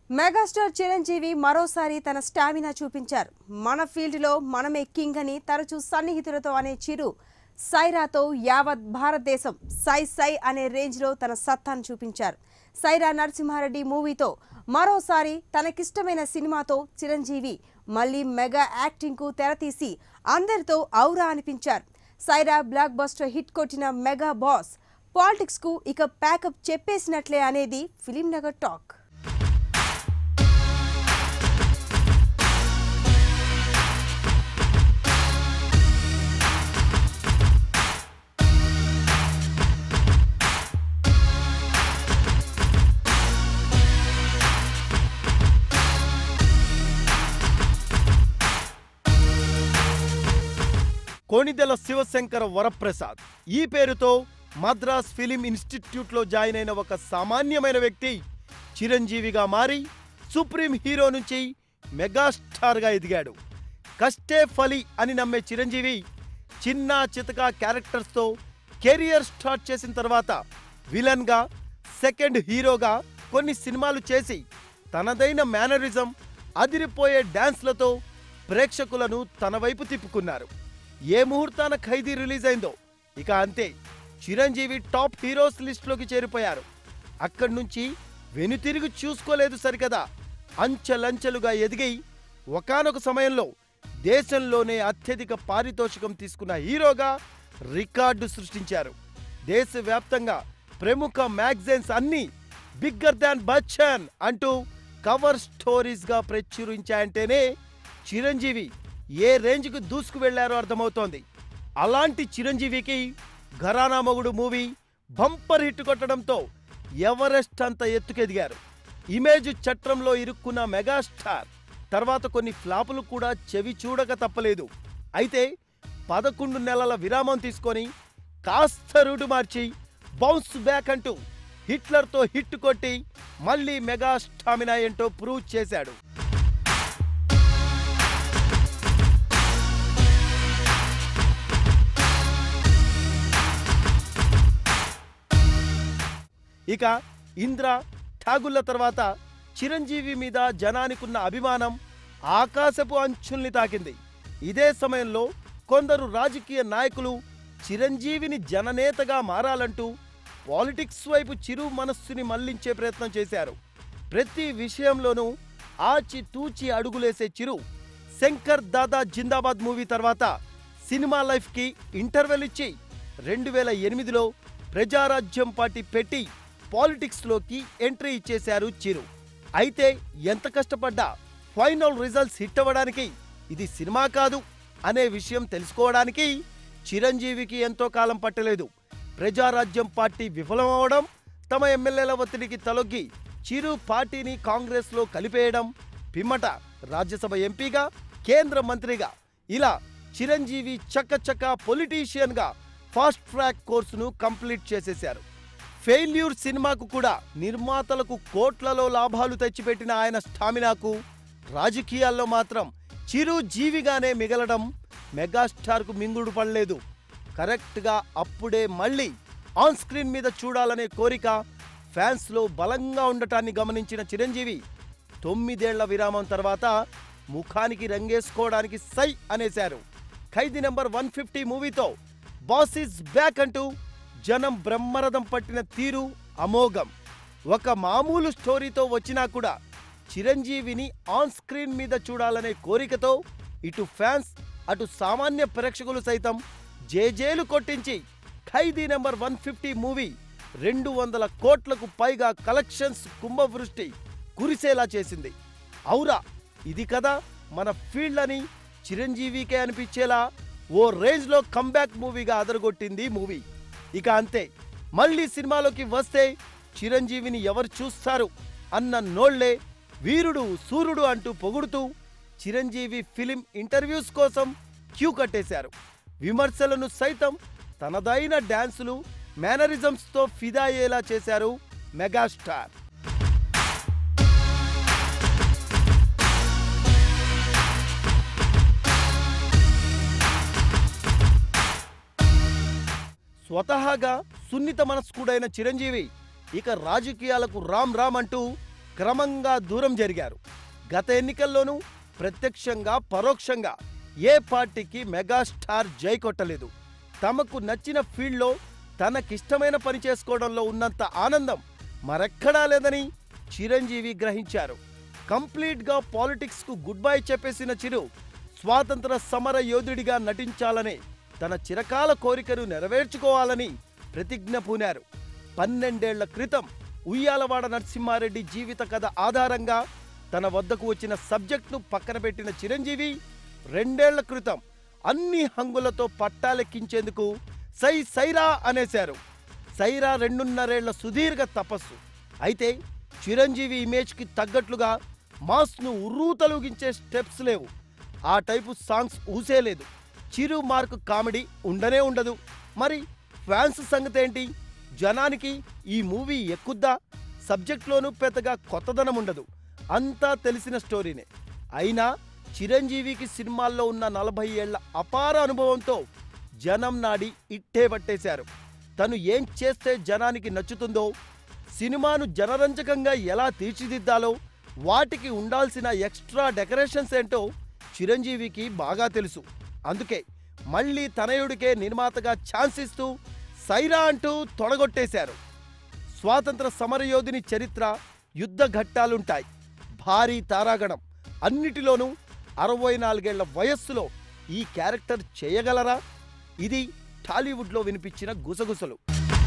megastar Chiranjeevi మరోసారి తన stamina చూపించారు మన ఫీల్డ్లో మనమే కింగ్ అని తరచూ సన్నిహితులతో అనే చిరు సైరాతో యావత్ భారతదేశం సై సై అనే రేంజ్లో తన సత్తాను చూపించారు సైరా నరసింహారెడ్డి మూవీతో మరోసారి తనకిష్టమైన సినిమాతో చిరంజీవి మళ్ళీ మెగా యాక్టింగ్కు తెరతీసి అందరితో ఔరా అనిపించారు సైరా బ్లాక్ బస్టర్ హిట్ కొట్టిన మెగా బాస్ పాలిటిక్స్కు ఇక ప్యాకప్ చెప్పేసినట్లే అనేది ఫిలిం నగర్ టాక్ కోణిదెల శివశంకర వరప్రసాద్ ఈ పేరుతో మద్రాస్ ఫిలిం ఇన్స్టిట్యూట్లో జాయిన్ అయిన ఒక సామాన్యమైన వ్యక్తి చిరంజీవిగా మారి సుప్రీం హీరో నుంచి మెగాస్టార్గా ఎదిగాడు కష్టే ఫలి అని నమ్మే చిరంజీవి చిన్న చితక క్యారెక్టర్స్తో కెరియర్ స్టార్ట్ చేసిన తర్వాత విలన్గా సెకండ్ హీరోగా కొన్ని సినిమాలు చేసి తనదైన మేనరిజం అదిరిపోయే డాన్స్లతో ప్రేక్షకులను తన వైపు తిప్పుకున్నారు ఏ ముహూర్తాన ఖైదీ రిలీజ్ అయిందో ఇక అంతే చిరంజీవి టాప్ హీరోస్ లిస్టులోకి చేరిపోయారు అక్కడి నుంచి వెనుతిరిగి చూసుకోలేదు సరికదా అంచెలంచెలుగా ఎదిగి ఒకానొక సమయంలో దేశంలోనే అత్యధిక పారితోషికం తీసుకున్న హీరోగా రికార్డు సృష్టించారు దేశవ్యాప్తంగా ప్రముఖ మ్యాగజైన్స్ అన్నీ బిగ్గర్ దాన్ బచ్చన్ అంటూ కవర్ స్టోరీస్గా ప్రచురించాయంటేనే చిరంజీవి ఏ రేంజ్కు దూసుకు వెళ్లారో అర్థమవుతోంది అలాంటి చిరంజీవికి Gharana Mogudu movie bumper hit కొట్టడంతో ఎవరెస్ట్ అంత ఎత్తుకెదిగారు ఇమేజ్ చట్రంలో ఇరుక్కున్న మెగాస్టార్ తర్వాత కొన్ని ఫ్లాపులు కూడా చెవి చూడక తప్పలేదు అయితే పదకొండు నెలల విరామం తీసుకొని కాస్త రూటు మార్చి బౌన్స్ బ్యాక్ అంటూ హిట్లర్తో హిట్ కొట్టి మళ్ళీ మెగా స్టామినా ఏంటో ప్రూవ్ చేశాడు ఇక ఇంద్ర ఠాగుల్ల తర్వాత చిరంజీవి మీద జనానికున్న అభిమానం ఆకాశపు అంచుల్ని తాకింది ఇదే సమయంలో కొందరు రాజకీయ నాయకులు చిరంజీవిని జననేతగా మారాలంటూ పాలిటిక్స్ వైపు చిరు మనస్సుని మళ్లించే ప్రయత్నం చేశారు ప్రతి విషయంలోనూ ఆచి తూచి అడుగులేసే చిరు శంకర్ దాదా జిందాబాద్ మూవీ తర్వాత సినిమా లైఫ్కి ఇంటర్వెల్ ఇచ్చి రెండు వేల ఎనిమిదిలో ప్రజారాజ్యం పార్టీ పెట్టి పాలిటిక్స్లోకి ఎంట్రీ ఇచ్చేశారు చిరు అయితే ఎంత కష్టపడ్డా ఫైనల్ రిజల్ట్స్ హిట్ అవ్వడానికి ఇది సినిమా కాదు అనే విషయం తెలుసుకోవడానికి చిరంజీవికి ఎంతో కాలం పట్టలేదు ప్రజారాజ్యం పార్టీ విఫలమవడం తమ ఎమ్మెల్యేల ఒత్తిడికి తలొగ్గి చిరు పార్టీని కాంగ్రెస్లో కలిపేయడం పిమ్మట రాజ్యసభ ఎంపీగా కేంద్ర మంత్రిగా ఇలా చిరంజీవి చక్కచక్క పొలిటీషియన్గా ఫాస్ట్ ట్రాక్ కోర్సును కంప్లీట్ చేసేశారు ఫెయిల్యూర్ సినిమాకు కూడా నిర్మాతలకు కోట్లలో లాభాలు తెచ్చిపెట్టిన ఆయన స్టామినాకు రాజకీయాల్లో మాత్రం చిరు జీవిగానే మిగలడం మెగాస్టార్కు మింగుడు పడలేదు కరెక్ట్గా అప్పుడే మళ్ళీ ఆన్ స్క్రీన్ మీద చూడాలనే కోరిక ఫ్యాన్స్లో బలంగా ఉండటాన్ని గమనించిన చిరంజీవి తొమ్మిదేళ్ల విరామం తర్వాత ముఖానికి రంగేసుకోవడానికి సై అనేశారు ఖైదీ నెంబర్ వన్ ఫిఫ్టీ మూవీతో బాస్ ఇస్ బ్యాక్ అంటూ జనం బ్రహ్మరథం పట్టిన తీరు అమోఘం ఒక మామూలు స్టోరీతో వచ్చినా కూడా చిరంజీవిని ఆన్ స్క్రీన్ మీద చూడాలనే కోరికతో ఇటు ఫ్యాన్స్ అటు సామాన్య ప్రేక్షకులు సైతం జేజేలు కొట్టించి Khaidi number one fifty movie రెండు వందల కోట్లకు పైగా కలెక్షన్స్ కుంభవృష్టి కురిసేలా చేసింది ఔరా ఇది కదా మన ఫీల్డ్ అని చిరంజీవికే అనిపించేలా ఓ రేంజ్లో కంబ్యాక్ మూవీగా అదరగొట్టింది మూవీ ఇక అంతే మళ్ళీ సినిమాలోకి వస్తే చిరంజీవిని ఎవరు చూస్తారు అన్న నోళ్లే వీరుడు సూర్యుడు అంటూ పొగుడుతూ చిరంజీవి ఫిలిం ఇంటర్వ్యూస్ కోసం క్యూ కట్టేశారు విమర్శలను సైతం తనదైన డాన్సులు మేనరిజమ్స్తో ఫిదా అయ్యేలా చేశారు మెగాస్టార్ స్వతహాగా సున్నిత మనస్కుడైన చిరంజీవి ఇక రాజకీయాలకు రామ్ రామ్ అంటూ క్రమంగా దూరం జరిగారు గత ఎన్నికల్లోనూ ప్రత్యక్షంగా పరోక్షంగా ఏ పార్టీకి మెగాస్టార్ జై కొట్టలేదు తమకు నచ్చిన ఫీల్డ్లో తనకిష్టమైన పని చేసుకోవడంలో ఉన్నంత ఆనందం మరెక్కడా లేదని చిరంజీవి గ్రహించారు కంప్లీట్గా పాలిటిక్స్కు గుడ్ బై చెప్పేసిన చిరు స్వాతంత్ర సమర యోధుడిగా నటించాలని తన చిరకాల కోరికను నెరవేర్చుకోవాలని ప్రతిజ్ఞ పూనారు పన్నెండేళ్ల క్రితం ఉయ్యాలవాడ నరసింహారెడ్డి జీవిత కథ ఆధారంగా తన వద్దకు వచ్చిన సబ్జెక్ట్ను పక్కన పెట్టిన చిరంజీవి రెండేళ్ల క్రితం అన్ని హంగులతో పట్టాలెక్కించేందుకు సై సైరా అనేశారు సైరా రెండున్నరేళ్ల సుదీర్ఘ తపస్సు అయితే చిరంజీవి ఇమేజ్కి తగ్గట్లుగా మాస్ను ఉర్రూతలుగించే స్టెప్స్ లేవు ఆ టైపు సాంగ్స్ ఊసేలేదు చిరు మార్క్ కామెడీ ఉండనే ఉండదు మరి ఫ్యాన్స్ సంగతి ఏంటి జనానికి ఈ మూవీ ఎక్కుద్దా సబ్జెక్ట్లోనూ పెద్దగా కొత్తదనం ఉండదు అంతా తెలిసిన స్టోరీనే అయినా చిరంజీవికి సినిమాల్లో ఉన్న నలభై ఏళ్ల అపార అనుభవంతో జనం నాడి ఇట్టే పట్టేశారు తను ఏం చేస్తే జనానికి నచ్చుతుందో సినిమాను జనరంజకంగా ఎలా తీర్చిదిద్దాలో వాటికి ఉండాల్సిన ఎక్స్ట్రా డెకరేషన్స్ ఏంటో చిరంజీవికి బాగా తెలుసు అందుకే మళ్ళీ తనయుడికే నిర్మాతగా ఛాన్స్ ఇస్తూ సైరా అంటూ తొడగొట్టేశారు స్వాతంత్ర సమరయోధుని చరిత్ర యుద్ధ ఘట్టాలుంటాయి భారీ తారాగణం అన్నిటిలోనూ అరవై నాలుగేళ్ల వయస్సులో ఈ క్యారెక్టర్ చేయగలరా ఇది టాలీవుడ్లో వినిపించిన గుసగుసలు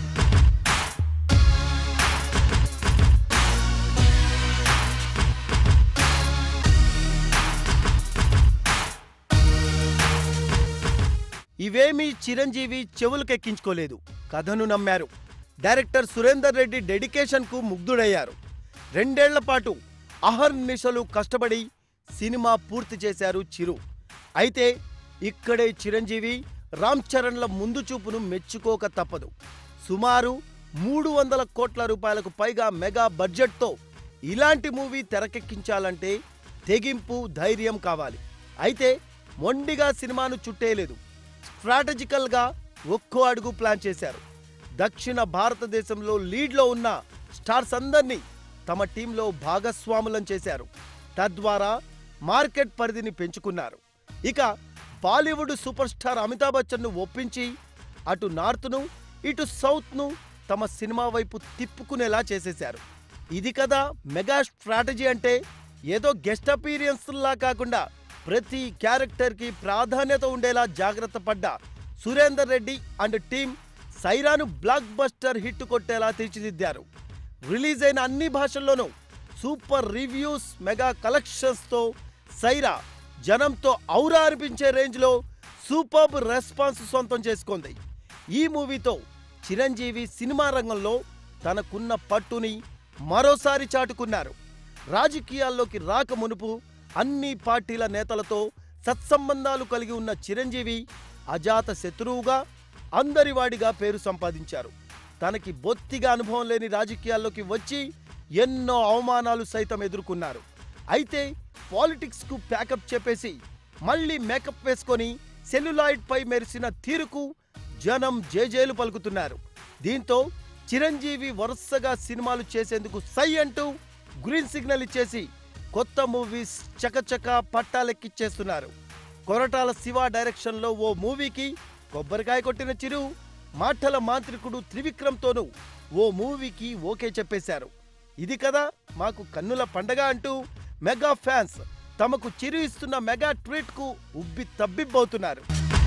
ఇవేమీ చిరంజీవి చెవులకెక్కించుకోలేదు కథను నమ్మారు డైరెక్టర్ సురేందర్ రెడ్డి డెడికేషన్కు ముగ్ధుడయ్యారు రెండేళ్ల పాటు అహర్నిశలు కష్టపడి సినిమా పూర్తి చేశారు చిరు అయితే ఇక్కడే చిరంజీవి రామ్ చరణ్ల ముందు చూపును మెచ్చుకోక తప్పదు సుమారు మూడు వందల కోట్ల రూపాయలకు పైగా మెగా బడ్జెట్తో ఇలాంటి మూవీ తెరకెక్కించాలంటే తెగింపు ధైర్యం కావాలి అయితే మొండిగా సినిమాను చుట్టేయలేదు స్ట్రాటజికల్గా ఒక్కో అడుగు ప్లాన్ చేశారు దక్షిణ భారతదేశంలో లీడ్లో ఉన్న స్టార్స్ అందరినీ తమ టీంలో భాగస్వాములం చేశారు తద్వారా మార్కెట్ పరిధిని పెంచుకున్నారు ఇక బాలీవుడ్ సూపర్ స్టార్ అమితాబ్ బచ్చన్ను ఒప్పించి అటు నార్త్ను ఇటు సౌత్ను తమ సినిమా వైపు తిప్పుకునేలా చేసేశారు ఇది కదా మెగా స్ట్రాటజీ అంటే ఏదో గెస్ట్ అపీరియన్స్లా కాకుండా ప్రతి క్యారెక్టర్కి ప్రాధాన్యత ఉండేలా జాగ్రత్త పడ్డ సురేందర్ రెడ్డి అండ్ టీం సైరాను బ్లాక్ బస్టర్ హిట్ కొట్టేలా తీర్చిదిద్దారు రిలీజ్ అయిన అన్ని భాషల్లోనూ సూపర్ రివ్యూస్ మెగా కలెక్షన్స్తో సైరా జనంతో ఔరా అనిపించే రేంజ్లో సూపర్బ్ రెస్పాన్స్ సొంతం చేసుకుంది ఈ మూవీతో చిరంజీవి సినిమా రంగంలో తనకున్న పట్టుని మరోసారి చాటుకున్నారు రాజకీయాల్లోకి రాక మునుపు అన్ని పార్టీల నేతలతో సత్సంబంధాలు కలిగి ఉన్న చిరంజీవి అజాత శత్రువుగా అందరివాడిగా పేరు సంపాదించారు తనకి బొత్తిగా అనుభవం లేని రాజకీయాల్లోకి వచ్చి ఎన్నో అవమానాలు సైతం ఎదుర్కొన్నారు అయితే పాలిటిక్స్కు ప్యాకప్ చెప్పేసి మళ్ళీ మేకప్ వేసుకొని సెల్యులాయిడ్ పై మెరిసిన తీరుకు జనం జేజేలు పలుకుతున్నారు దీంతో చిరంజీవి వరుసగా సినిమాలు చేసేందుకు సై అంటూ గ్రీన్ సిగ్నల్ ఇచ్చేసి కొత్త మూవీస్ చకచక పట్టాలెక్కిచ్చేస్తున్నారు కొరటాల శివ డైరెక్షన్లో ఓ మూవీకి కొబ్బరికాయ కొట్టిన చిరు మాటల మాంత్రికుడు త్రివిక్రమ్తోనూ ఓ మూవీకి ఓకే చెప్పేశారు ఇది కదా మాకు కన్నుల పండగ అంటూ మెగా ఫ్యాన్స్ తమకు చిరు ఇస్తున్న మెగా ట్వీట్కు ఉబ్బి తబ్బిబ్బవుతున్నారు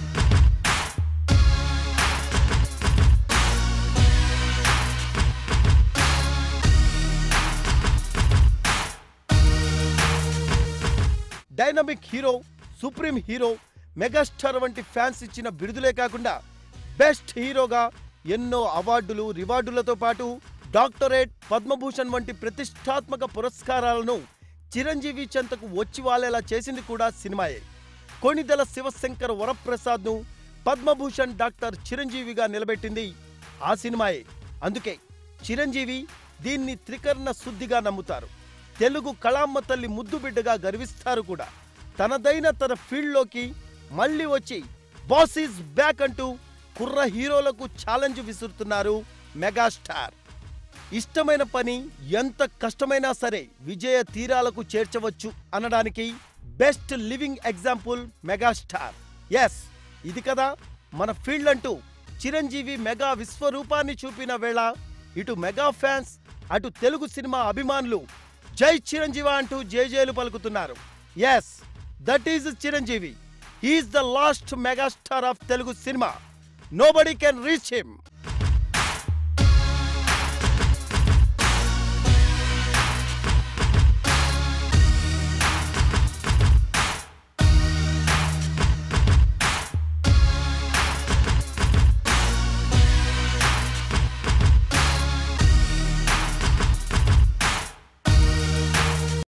dynamic hero supreme hero megastar వంటి ఫ్యాన్స్ ఇచ్చిన బిరుదులే కాకుండా బెస్ట్ హీరోగా ఎన్నో అవార్డులు రివార్డులతో పాటు డాక్టరేట్ పద్మభూషణ్ వంటి ప్రతిష్టాత్మక పురస్కారాలను చిరంజీవి చెంతకు వచ్చి వాలేలా చేసింది కూడా సినిమాయే కొణిదెల శివశంకర్ వరప్రసాద్ను పద్మభూషణ్ డాక్టర్ చిరంజీవిగా నిలబెట్టింది ఆ సినిమాయే అందుకే చిరంజీవి దీన్ని త్రికరణ శుద్ధిగా నమ్ముతారు తెలుగు కళామ్మ తల్లి ముద్దు బిడ్డగా గర్విస్తారు కూడా తనదైన తన ఫీల్డ్లోకి మళ్ళీ వచ్చి బాస్ ఈజ్ బ్యాక్ అంటూ కుర్ర హీరోలకు ఛాలెంజ్ విసురుతున్నారు మెగాస్టార్ ఇష్టమైన పని ఎంత కష్టమైనా సరే విజయ తీరాలకు చేర్చవచ్చు అనడానికి best living example megastar yes ఇది కదా మన ఫీల్డ్ అంటూ చిరంజీవి మెగా విశ్వరూపాన్ని చూపిన వేళ ఇటు మెగా ఫ్యాన్స్ అటు తెలుగు సినిమా అభిమానులు జై చిరంజీవి అంటూ జేజేలు పలుకుతున్నారు yes that is Chiranjeevi he is the last megastar of Telugu cinema nobody can reach him